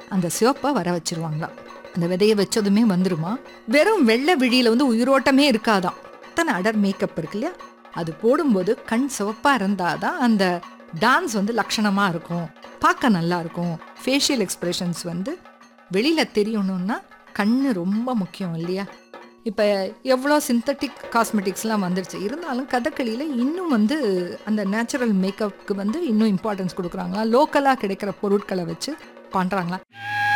அந்த சிவப்பை வர வச்சிருவாங்களாம் அந்த விதையை வச்சதுமே வந்துருமா வெறும் வெள்ளை விழியில வந்து உயிரோட்டமே இருக்காதாம் அத்தனை அடர் மேக்கப் இருக்கு இல்லையா அது போடும்போது கண் சிவப்பா இருந்தாதான் அந்த டான்ஸ் வந்து லட்சணமா இருக்கும் பார்க்க நல்லா இருக்கும் ஃபேஷியல் எக்ஸ்பிரஷன்ஸ் வந்து வெளியில தெரியணும்னா கண்ணு ரொம்ப முக்கியம் இல்லையா இப்போ எவ்வளோ சிந்தட்டிக் காஸ்மெட்டிக்ஸ்லாம் வந்துருச்சு இருந்தாலும் கதகளியில் இன்னும் வந்து அந்த நேச்சுரல் மேக்கப்புக்கு வந்து இன்னும் இம்பார்ட்டன்ஸ் கொடுக்குறாங்களா லோக்கலாக கிடைக்கிற பொருட்களை வச்சு பண்ணுறாங்களா